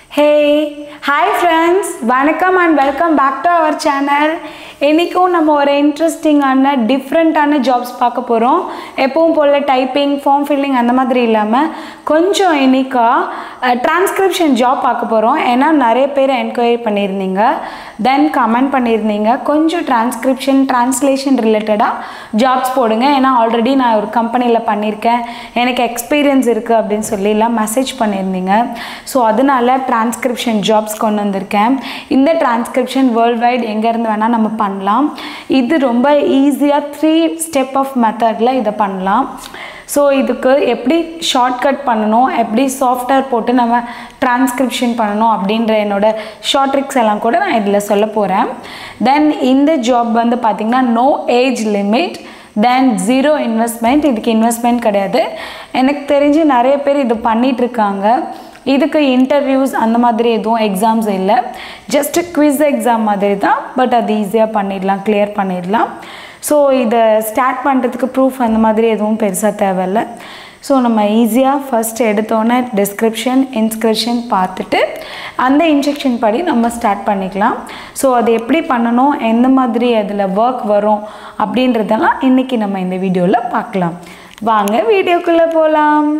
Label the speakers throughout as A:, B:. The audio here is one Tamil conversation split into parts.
A: ஹே ஹாய் ஃப்ரெண்ட்ஸ் வணக்கம் and welcome back to our channel இன்றைக்கும் நம்ம ஒரு இன்ட்ரெஸ்டிங்கான டிஃப்ரெண்ட்டான ஜாப்ஸ் பார்க்க போகிறோம் எப்பவும் போல் டைப்பிங் ஃபார்ம் ஃபில்லிங் அந்த மாதிரி இல்லாமல் கொஞ்சம் இன்னைக்காக டிரான்ஸ்கிரிப்ஷன் ஜாப் பார்க்க போகிறோம் ஏன்னா நிறைய பேர் என்கொயரி பண்ணியிருந்தீங்க தென் கமெண்ட் பண்ணியிருந்தீங்க கொஞ்சம் டிரான்ஸ்கிரிப்ஷன் ட்ரான்ஸ்லேஷன் ரிலேட்டடாக ஜாப்ஸ் போடுங்க ஏன்னா ஆல்ரெடி நான் ஒரு கம்பெனியில் பண்ணியிருக்கேன் எனக்கு எக்ஸ்பீரியன்ஸ் இருக்குது அப்படின்னு சொல்லிலாம் மெசேஜ் பண்ணியிருந்தீங்க ஸோ அதனால டிரான்ஸ்கிரிப்ஷன் ஜாப்ஸ் கொண்டு வந்திருக்கேன் இந்த டிரான்ஸ்கிரிப்ஷன் வேர்ல்ட் வைட் எங்கேருந்து வேணால் நம்ம பண்ணலாம் இது ரொம்ப ஈஸியாக த்ரீ ஸ்டெப் ஆஃப் மெத்தடில் இதை பண்ணலாம் ஸோ இதுக்கு எப்படி ஷார்ட்கட் பண்ணணும் எப்படி சாஃப்ட்வேர் போட்டு நம்ம டிரான்ஸ்கிரிப்ஷன் பண்ணணும் அப்படின்ற என்னோட ஷார்ட் ட்ரிக்ஸ் எல்லாம் கூட நான் இதில் சொல்ல போகிறேன் தென் இந்த ஜாப் வந்து பார்த்திங்கன்னா no age limit then zero investment இதுக்கு இன்வெஸ்ட்மெண்ட் கிடையாது எனக்கு தெரிஞ்சு நிறைய பேர் இது பண்ணிகிட்ருக்காங்க இதுக்கு இன்டர்வியூஸ் அந்த மாதிரி எதுவும் எக்ஸாம்ஸ் இல்லை ஜஸ்ட் குவிஸ் எக்ஸாம் மாதிரி தான் பட் அது ஈஸியாக பண்ணிடலாம் கிளியர் பண்ணிடலாம் ஸோ இதை ஸ்டார்ட் பண்ணுறதுக்கு ப்ரூஃப் அந்த மாதிரி எதுவும் பெருசாக தேவையில்ல ஸோ நம்ம ஈஸியாக ஃபஸ்ட் எடுத்தோன்னே டிஸ்கிரிப்ஷன் இன்ஸ்கிரிப்ஷன் பார்த்துட்டு அந்த இன்ஸ்ட்ரக்ஷன் படி நம்ம ஸ்டார்ட் பண்ணிக்கலாம் ஸோ அது எப்படி பண்ணணும் எந்த மாதிரி அதில் ஒர்க் வரும் அப்படின்றதெல்லாம் இன்றைக்கி நம்ம இந்த வீடியோவில் பார்க்கலாம் வாங்க வீடியோக்குள்ளே போகலாம்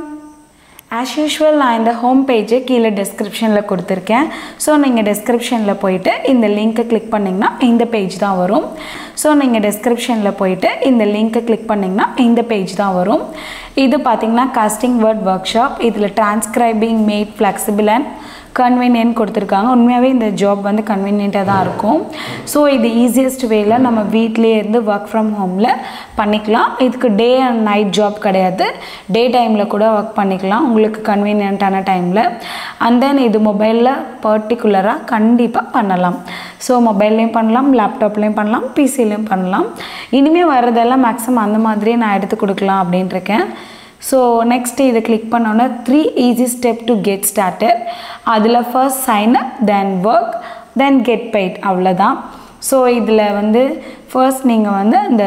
A: ஆஸ் யூஷுவல் நான் இந்த ஹோம் பேஜை கீழே டெஸ்கிரிப்ஷனில் கொடுத்துருக்கேன் ஸோ நீங்கள் டெஸ்கிரிப்ஷனில் போயிட்டு இந்த லிங்க்கை கிளிக் பண்ணிங்கன்னா இந்த பேஜ் தான் வரும் ஸோ நீங்கள் டெஸ்கிரிப்ஷனில் போயிட்டு இந்த லிங்க்கை கிளிக் பண்ணிங்கன்னா இந்த பேஜ் தான் வரும் இது பார்த்திங்கன்னா காஸ்டிங் வேர்ட் ஒர்க் ஷாப் இதில் transcribing made flexible and convenient கொடுத்துருக்காங்க உண்மையாகவே இந்த ஜாப் வந்து கன்வீனியண்ட்டாக தான் இருக்கும் ஸோ இது ஈஸியஸ்ட் வேல நம்ம வீட்லேயே இருந்து ஒர்க் ஃப்ரம் ஹோமில் பண்ணிக்கலாம் இதுக்கு டே அண்ட் நைட் ஜாப் கிடையாது டே டைமில் கூட ஒர்க் பண்ணிக்கலாம் உங்களுக்கு கன்வீனியண்ட்டான டைமில் அண்ட் தென் இது மொபைலில் பர்டிகுலராக கண்டிப்பாக பண்ணலாம் ஸோ மொபைல்லையும் பண்ணலாம் லேப்டாப்லேயும் பண்ணலாம் பிசிலையும் பண்ணலாம் இனிமேல் வர்றதெல்லாம் மேக்ஸிமம் அந்த மாதிரியே நான் எடுத்து கொடுக்கலாம் அப்படின்ட்டுருக்கேன் ஸோ நெக்ஸ்ட் இதை கிளிக் பண்ணோன்னே three easy step to get started அதில் first sign up then work then get paid அவ்வளோதான் ஸோ இதில் வந்து ஃபர்ஸ்ட் நீங்கள் வந்து அந்த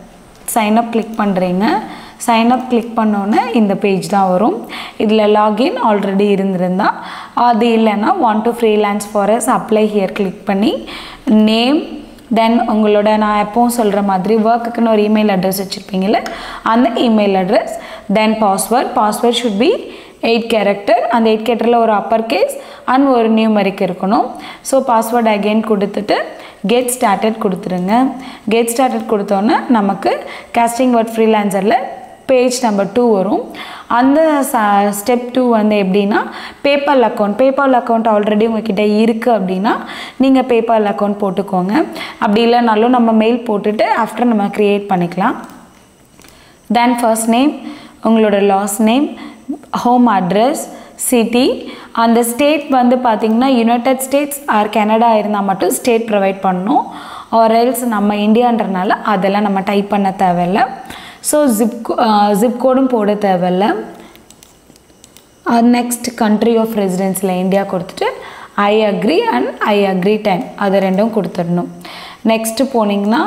A: சைன் அப் கிளிக் பண்ணுறீங்க சைன் அப் கிளிக் பண்ணோன்னே இந்த பேஜ் தான் வரும் இதில் லாகின் ஆல்ரெடி இருந்திருந்தா அது இல்லைன்னா ஒன் டு ஃப்ரீலான்ஸ் ஃபாரஸ் அப்ளை ஹியர் கிளிக் பண்ணி நேம் தென் உங்களோட நான் எப்பவும் சொல்கிற மாதிரி ஒர்க்குக்குன்னு ஒரு இமெயில் அட்ரஸ் வச்சுருப்பீங்கள அந்த email address then password password should be eight character அந்த எயிட் கேரக்டரில் ஒரு அப்பர் கேஸ் அண்ட் ஒரு நியூமரிக் இருக்கணும் ஸோ பாஸ்வேர்ட் அகெயின் கொடுத்துட்டு கெட் ஸ்டார்டட் கொடுத்துருங்க கெட் ஸ்டார்டட் கொடுத்தோன்னே நமக்கு கேஸ்டிங் வேர்ட் ஃப்ரீலான்சரில் பேஜ் நம்பர் டூ வரும் அந்த ஸ்டெப் டூ வந்து எப்படின்னா PayPal account PayPal account already உங்ககிட்ட இருக்குது அப்படின்னா நீங்கள் பேபால் அக்கௌண்ட் போட்டுக்கோங்க அப்படி இல்லைனாலும் நம்ம மெயில் போட்டுட்டு ஆஃப்டர் நம்ம க்ரியேட் பண்ணிக்கலாம் தென் ஃபர்ஸ்ட் நேம் உங்களோட last name home address city அந்த ஸ்டேட் வந்து பார்த்திங்கன்னா யுனைடெட் ஸ்டேட்ஸ் ஆர் கனடா இருந்தால் மட்டும் ஸ்டேட் ப்ரொவைட் பண்ணணும் ஆர் எல்ஸ் நம்ம இந்தியான்றனால அதெல்லாம் நம்ம டைப் பண்ண தேவையில்லை ஸோ ஜிப் ஜிப் கோடும் போட தேவையில்ல நெக்ஸ்ட் கண்ட்ரி ஆஃப் ரெசிடென்ஸில் இந்தியா கொடுத்துட்டு I agree and I agree time அதை ரெண்டும் கொடுத்துடணும் நெக்ஸ்ட்டு போனீங்கன்னா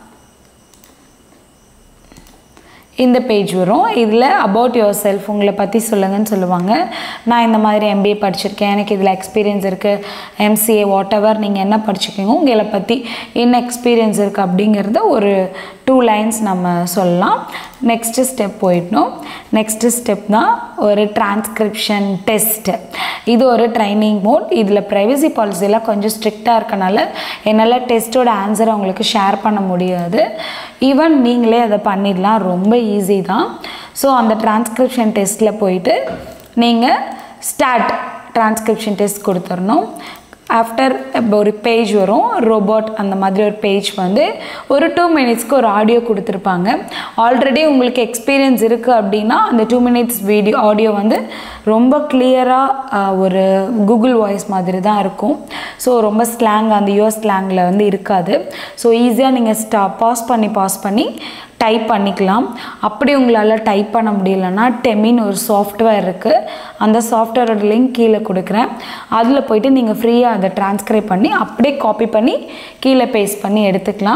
A: இந்த பேஜ் வரும் இதில் அபவுட் யுவர் செல்ஃப் உங்களை பற்றி சொல்லுங்கன்னு சொல்லுவாங்க நான் இந்த மாதிரி எம்பிஏ படிச்சிருக்கேன் எனக்கு இதில் எக்ஸ்பீரியன்ஸ் இருக்குது எம்சிஏ வாட் எவர் நீங்கள் என்ன படிச்சிருக்கீங்க உங்களை பற்றி என்ன எக்ஸ்பீரியன்ஸ் இருக்குது அப்படிங்கிறத ஒரு டூ லைன்ஸ் நம்ம சொல்லலாம் நெக்ஸ்ட்டு ஸ்டெப் போயிடணும் நெக்ஸ்ட்டு ஸ்டெப் தான் ஒரு டிரான்ஸ்கிரிப்ஷன் டெஸ்ட்டு இது ஒரு ட்ரைனிங் மோட் இதில் ப்ரைவசி பாலிசிலாம் கொஞ்சம் ஸ்ட்ரிக்டாக இருக்கனால என்னால் டெஸ்ட்டோட ஆன்சரை உங்களுக்கு ஷேர் பண்ண முடியாது ஈவன் நீங்களே அதை பண்ணிடலாம் ரொம்ப ஈஸி தான் ஸோ அந்த டிரான்ஸ்கிரிப்ஷன் டெஸ்ட்டில் போயிட்டு நீங்கள் ஸ்டார்ட் டிரான்ஸ்கிரிப்ஷன் டெஸ்ட் கொடுத்துடணும் ஆஃப்டர் ஒரு பேஜ் வரும் ரோபோட் அந்த மாதிரி ஒரு பேஜ் வந்து ஒரு டூ மினிட்ஸ்க்கு ஒரு ஆடியோ கொடுத்துருப்பாங்க ஆல்ரெடி உங்களுக்கு எக்ஸ்பீரியன்ஸ் இருக்குது அப்படின்னா அந்த டூ மினிட்ஸ் வீடியோ ஆடியோ வந்து ரொம்ப கிளியராக ஒரு கூகுள் வாய்ஸ் மாதிரி தான் இருக்கும் ஸோ ரொம்ப ஸ்லாங் அந்த யூஎஸ் ஸ்லாங்கில் வந்து இருக்காது ஸோ ஈஸியாக நீங்கள் ஸ்டா பாஸ் பண்ணி பாஸ் பண்ணி டைப் பண்ணிக்கலாம் அப்படி உங்களால் டைப் பண்ண முடியலன்னா டெமின் ஒரு சாஃப்ட்வேர் இருக்குது அந்த சாஃப்ட்வேரோட லிங்க் கீழே கொடுக்குறேன் அதில் போயிட்டு நீங்கள் ஃப்ரீயாக அதை ட்ரான்ஸ்கிரைப் பண்ணி அப்படியே காப்பி பண்ணி கீழே பேஸ்ட் பண்ணி எடுத்துக்கலாம்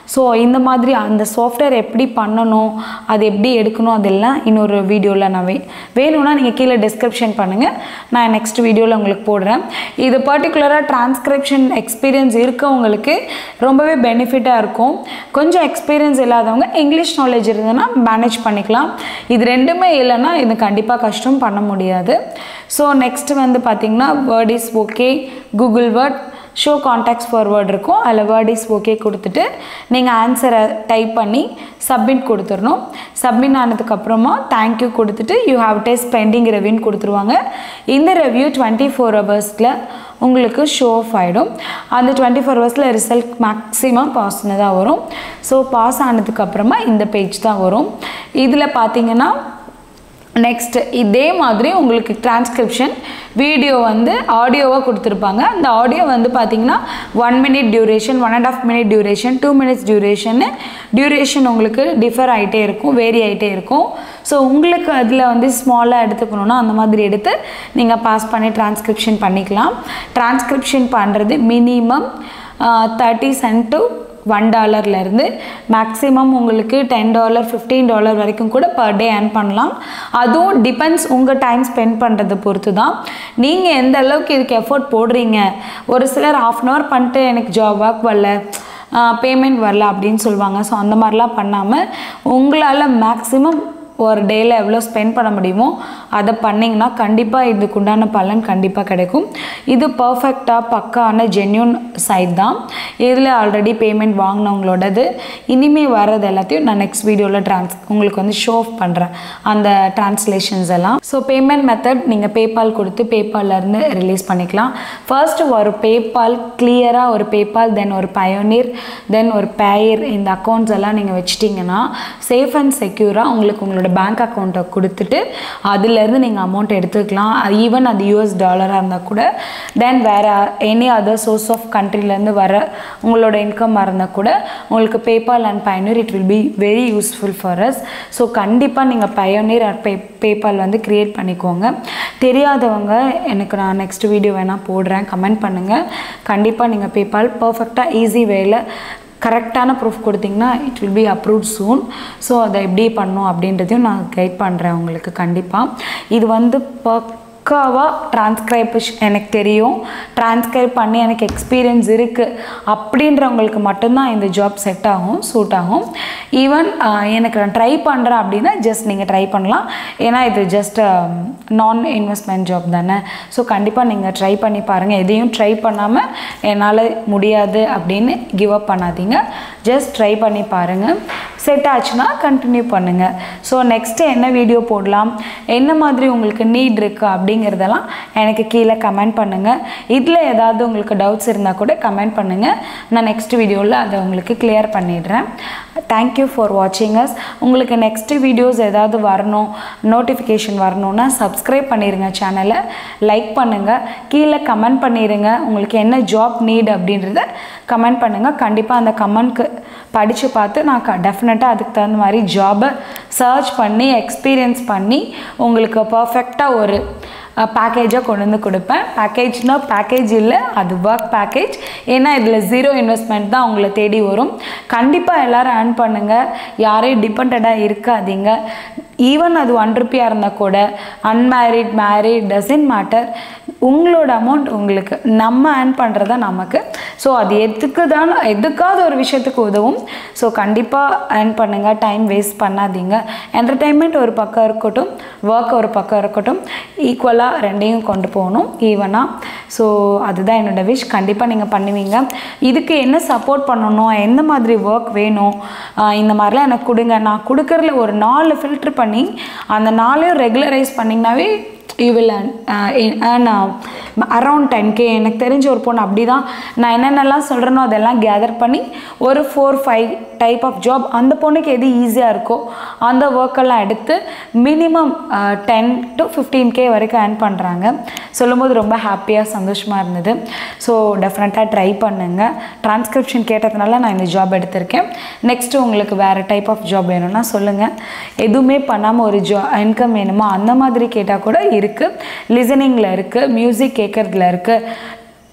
A: ஸோ இந்த மாதிரி அந்த சாஃப்ட்வேர் எப்படி பண்ணணும் அது எப்படி எடுக்கணும் அதெல்லாம் இன்னொரு வீடியோவில் நான் வே வேணும்னா நீங்கள் கீழே டிஸ்கிரிப்ஷன் பண்ணுங்கள் நான் நெக்ஸ்ட் வீடியோவில் உங்களுக்கு போடுறேன் இது பர்டிகுலராக டிரான்ஸ்கிரிப்ஷன் எக்ஸ்பீரியன்ஸ் இருக்கவங்களுக்கு ரொம்பவே பெனிஃபிட்டாக இருக்கும் கொஞ்சம் எக்ஸ்பீரியன்ஸ் இல்லாதவங்க இங்கிலீஷ் நாலேஜ் இருந்ததுன்னா மேனேஜ் பண்ணிக்கலாம் இது ரெண்டுமே இல்லைன்னா இது கண்டிப்பாக கஷ்டம் பண்ண முடியாது ஸோ நெக்ஸ்ட் வந்து பார்த்திங்கன்னா word is okay Google word show contacts forward இருக்கும் அதில் வேர்ட் இஸ் ஓகே கொடுத்துட்டு நீங்கள் ஆன்சரை டைப் பண்ணி சப்மிட் கொடுத்துடணும் சப்மிட் ஆனதுக்கப்புறமா தேங்க்யூ கொடுத்துட்டு யூ ஹாவ் டேஸ் பெண்டிங் ரெவ்யூன்னு கொடுத்துருவாங்க இந்த ரெவ்யூ டுவெண்ட்டி ஃபோர் ஹவர்ஸில் உங்களுக்கு ஷோ ஆஃப் ஆகிடும் அந்த டுவெண்ட்டி ஃபோர் ஹவர்ஸில் ரிசல்ட் மேக்ஸிமம் பாஸ்னு தான் வரும் ஸோ பாஸ் ஆனதுக்கப்புறமா இந்த பேஜ் தான் வரும் இதில் பார்த்தீங்கன்னா நெக்ஸ்ட் இதே மாதிரி உங்களுக்கு டிரான்ஸ்கிரிப்ஷன் வீடியோ வந்து ஆடியோவாக கொடுத்துருப்பாங்க அந்த ஆடியோ வந்து பார்த்தீங்கன்னா one minute duration one and half minute duration two minutes duration duration உங்களுக்கு டிஃபர் ஆகிட்டே இருக்கும் வேரி ஆகிட்டே இருக்கும் ஸோ உங்களுக்கு அதில் வந்து ஸ்மாலாக எடுத்துக்கணுன்னா அந்த மாதிரி எடுத்து நீங்கள் பாஸ் பண்ணி டிரான்ஸ்கிரிப்ஷன் பண்ணிக்கலாம் டிரான்ஸ்கிரிப்ஷன் பண்ணுறது minimum thirty cent to one டாலர்லேருந்து மேக்ஸிமம் உங்களுக்கு டென் டாலர் ஃபிஃப்டீன் டாலர் வரைக்கும் கூட பர் டே ஏர்ன் பண்ணலாம் அதுவும் டிபெண்ட்ஸ் உங்கள் டைம் ஸ்பெண்ட் பண்ணுறதை பொறுத்து தான் நீங்கள் எந்த அளவுக்கு இதுக்கு எஃபோர்ட் போடுறீங்க ஒரு சிலர் ஹாஃப் அன் ஹவர் பண்ணிட்டு எனக்கு ஜாப் ஒர்க் வரல பேமெண்ட் வரல அப்படின்னு சொல்லுவாங்க ஸோ அந்த மாதிரிலாம் பண்ணாமல் உங்களால் மேக்ஸிமம் ஒரு டேயில் எவ்வளோ ஸ்பெண்ட் பண்ண முடியுமோ அதை பண்ணிங்கன்னா கண்டிப்பாக இதுக்கு உண்டான பலன் கண்டிப்பாக கிடைக்கும் இது பர்ஃபெக்டாக பக்கான ஜென்யூன் சைட் தான் இதில் ஆல்ரெடி பேமெண்ட் வாங்கினவங்களோடது இனிமே வர்றது எல்லாத்தையும் நான் நெக்ஸ்ட் வீடியோவில் ட்ரான்ஸ் உங்களுக்கு வந்து ஷோ ஆஃப் பண்ணுறேன் அந்த ட்ரான்ஸ்லேஷன்ஸ் எல்லாம் ஸோ பேமெண்ட் மெத்தட் நீங்கள் பேபால் கொடுத்து பேபால்லேருந்து ரிலீஸ் பண்ணிக்கலாம் ஃபர்ஸ்ட் ஒரு பேபால் கிளியராக ஒரு பேபால் தென் ஒரு பயோனீர் தென் ஒரு பேயர் இந்த அக்கௌண்ட்ஸ் எல்லாம் நீங்கள் வச்சிட்டிங்கன்னா சேஃப் அண்ட் செக்யூராக உங்களுக்கு உங்களோட பேங்க் அக்கௌண்ட்டை கொடுத்துட்டு அதுலேருந்து நீங்கள் அமௌண்ட் எடுத்துக்கலாம் ஈவன் அது யூஎஸ் டாலராக இருந்தால் கூட தென் வேறு எனி அதர் சோர்ஸ் ஆஃப் கண்ட்ரிலேருந்து வர உங்களோட இன்கம் இருந்தால் கூட உங்களுக்கு PayPal and Payoneer it will be very useful for us so கண்டிப்பாக நீங்கள் பயோனீர் அண்ட் பே பேபால் வந்து க்ரியேட் பண்ணிக்கோங்க தெரியாதவங்க எனக்கு நான் நெக்ஸ்ட் வீடியோ வேணால் போடுறேன் கமெண்ட் பண்ணுங்கள் கண்டிப்பாக நீங்கள் பேபால் பர்ஃபெக்டாக ஈஸி வேல கரெக்டான ப்ரூஃப் கொடுத்தீங்கன்னா it will be approved soon so அதை எப்படி பண்ணும் அப்படின்றதையும் நான் கைட் பண்ணுறேன் உங்களுக்கு கண்டிப்பாக இது வந்து பக்காவாக டிரான்ஸ்கிரைபேஷன் எனக்கு தெரியும் டிரான்ஸ்கிரைப் பண்ணி எனக்கு எக்ஸ்பீரியன்ஸ் இருக்குது அப்படின்றவங்களுக்கு மட்டும்தான் இந்த ஜாப் செட் ஆகும் சூட் ஆகும் ஈவன் எனக்கு நான் ட்ரை பண்ணுறேன் அப்படின்னா ஜஸ்ட் நீங்கள் ட்ரை பண்ணலாம் ஏன்னா இது ஜஸ்ட் நான் இன்வெஸ்ட்மெண்ட் ஜாப் தானே ஸோ கண்டிப்பாக நீங்கள் ட்ரை பண்ணி பாருங்கள் எதையும் ட்ரை பண்ணாமல் என்னால் முடியாது அப்படின்னு கிவ் அப் பண்ணாதீங்க ஜஸ்ட் ட்ரை பண்ணி பாருங்கள் செட் ஆச்சுன்னா கண்டினியூ பண்ணுங்கள் ஸோ நெக்ஸ்ட்டு என்ன வீடியோ போடலாம் என்ன மாதிரி உங்களுக்கு நீட் இருக்குது அப்படிங்கிறதெல்லாம் எனக்கு கீழே கமெண்ட் பண்ணுங்கள் இதில் ஏதாவது உங்களுக்கு டவுட்ஸ் இருந்தால் கூட கமெண்ட் பண்ணுங்கள் நான் நெக்ஸ்ட் வீடியோவில் அதை உங்களுக்கு கிளியர் பண்ணிடுறேன் தேங்க்யூ ஃபார் வாட்சிங் அஸ் உங்களுக்கு நெக்ஸ்ட் வீடியோஸ் ஏதாவது வரணும் நோட்டிஃபிகேஷன் வரணும்னா சப்ஸ்கிரைப் பண்ணிடுங்க சேனலை லைக் பண்ணுங்கள் கீழே கமெண்ட் பண்ணிடுங்க உங்களுக்கு என்ன ஜாப் நீட் அப்படின்றத கமெண்ட் பண்ணுங்கள் கண்டிப்பாக அந்த கமெண்ட்க்கு படித்து பார்த்து நான் க டெஃபினட்டாக அதுக்கு தகுந்த மாதிரி ஜாபை சர்ச் பண்ணி எக்ஸ்பீரியன்ஸ் பண்ணி உங்களுக்கு பர்ஃபெக்டாக ஒரு பேக்கேஜாக கொண்டு வந்து கொடுப்பேன் பேக்கேஜ்னால் பேக்கேஜ் இல்லை அது ஒர்க் பேக்கேஜ் ஏன்னா இதில் ஜீரோ இன்வெஸ்ட்மெண்ட் தான் உங்களை தேடி வரும் கண்டிப்பாக எல்லோரும் ஏர்ன் பண்ணுங்கள் யாரையும் டிபெண்ட்டாக இருக்காதீங்க ஈவன் அது ஒன் ருப்பியாக இருந்தால் கூட அன்மேரிட் மேரிட் டசன்ட் மேட்டர் உங்களோட அமௌண்ட் உங்களுக்கு நம்ம ஏர்ன் பண்ணுறது தான் நமக்கு ஸோ அது எதுக்கு தான் எதுக்காவது ஒரு விஷயத்துக்கு உதவும் ஸோ கண்டிப்பாக ஏர்ன் பண்ணுங்கள் டைம் வேஸ்ட் பண்ணாதீங்க என்டர்டெயின்மெண்ட் ஒரு பக்கம் இருக்கட்டும் ஒர்க் ஒரு பக்கம் இருக்கட்டும் ஈக்குவலாக ரெண்டையும் கொண்டு போகணும் ஈவனாக ஸோ அதுதான் என்னோடய விஷ் கண்டிப்பாக நீங்கள் பண்ணுவீங்க இதுக்கு என்ன சப்போர்ட் பண்ணணும் எந்த மாதிரி ஒர்க் வேணும் இந்த மாதிரிலாம் எனக்கு கொடுங்க நான் கொடுக்குறதுல ஒரு நாலு ஃபில்ட்ரு பண்ணி அந்த நாளையும் ரெகுலரைஸ் பண்ணிங்கனாவே you will earn around ten K எனக்கு தெரிஞ்ச ஒரு பொண்ணு அப்படி தான் நான் என்னென்னலாம் சொல்கிறேனோ அதெல்லாம் கேதர் பண்ணி ஒரு four five type of job அந்த பொண்ணுக்கு எது ஈஸியாக இருக்கோ அந்த ஒர்க்கெல்லாம் எடுத்து minimum ten to fifteen K வரைக்கும் ஏர்ன் பண்ணுறாங்க சொல்லும்போது ரொம்ப ஹாப்பியாக சந்தோஷமாக இருந்தது ஸோ டெஃபினட்டாக ட்ரை பண்ணுங்கள் ட்ரான்ஸ்கிரிப்ஷன் கேட்டதுனால நான் இந்த ஜாப் எடுத்திருக்கேன் நெக்ஸ்ட்டு உங்களுக்கு வேறு டைப் ஆஃப் ஜாப் வேணும்னா சொல்லுங்கள் எதுவுமே பண்ணாமல் ஒரு ஜா இன்கம் வேணுமா அந்த மாதிரி கேட்டால் கூட இருக்குது லிசனிங்கில் இருக்குது மியூசிக் கேட்குறதுல இருக்குது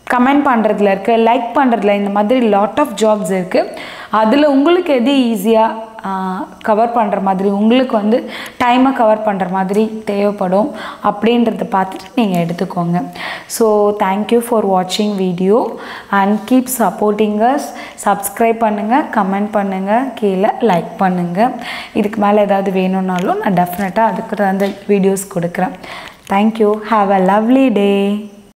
A: கமெண்ட் பண்ணுறதுல இருக்குது லைக் பண்ணுறதுல இந்த மாதிரி லாட் ஆஃப் ஜாப்ஸ் இருக்குது அதில் உங்களுக்கு எது ஈஸியாக கவர் பண்ணுற மாதிரி உங்களுக்கு வந்து டைமை கவர் பண்ணுற மாதிரி தேவைப்படும் அப்படின்றத பார்த்துட்டு நீங்கள் எடுத்துக்கோங்க ஸோ தேங்க்யூ ஃபார் வாட்சிங் video and keep supporting us subscribe பண்ணுங்கள் கமெண்ட் பண்ணுங்கள் கீழே லைக் பண்ணுங்கள் இதுக்கு மேலே ஏதாவது வேணும்னாலும் நான் டெஃபினட்டாக அதுக்கு அந்த வீடியோஸ் கொடுக்குறேன் thank you have a lovely day